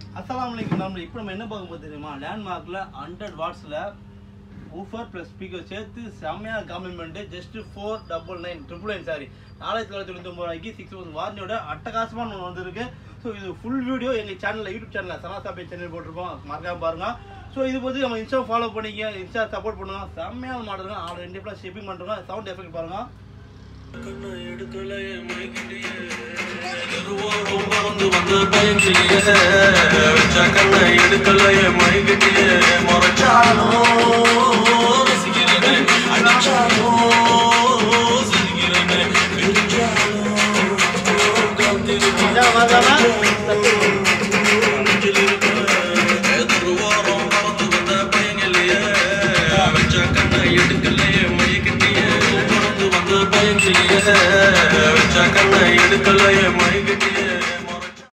அஸ்ஸலாமு அலைக்கும் நம்ம இப்போ நம்ம என்ன பார்க்க போது தெரியுமா லேண்ட்மார்க்கில் ஹண்ட்ரட் வாட்ஸில் ஊஃபர் ப்ளஸ் ஸ்பீக்கர் சேர்த்து செம்மையான compliment just four double nine triple nine sorry நாலாயிரத்தி தொள்ளாயிரத்தி தொண்ணூற்றி ரூபாய்க்கு சிக்ஸ் தௌசண்ட் வாரண்டியோட அட்டகாசமான ஒன்று வந்திருக்கு ஸோ இது ஃபுல் வீடியோ எங்கள் சேனலில் யூடியூப் சேனலில் சனாசாபே சேனல் போட்டிருக்கோம் மறக்காம பாருங்க ஸோ இது பற்றி நம்ம இன்ஸ்டா ஃபாலோ பண்ணிக்க இன்ஸ்டா சப்போர்ட் பண்ணுங்க செம்மையான மாடலுங்க ஆள் ரெண்டு பேரும் ஷிப்பிங் பண்ணுறோங்க சவுண்ட் எஃபெக்ட் பாருங்க கண்ணை எடுக்கலையே மைக்கிட்டியே எருவோடும் பறந்து வந்த பயங்கிலியே வச்ச கண்ணை எடுக்கலையே மைக்கிட்டியே மறைச்சாலும் ரசிக்கிறேனே அடிச்சாலும் சிரிக்கிறேனே பிரிஞ்சாலும் இதான் வாங்காம? எடுக்கலையே மை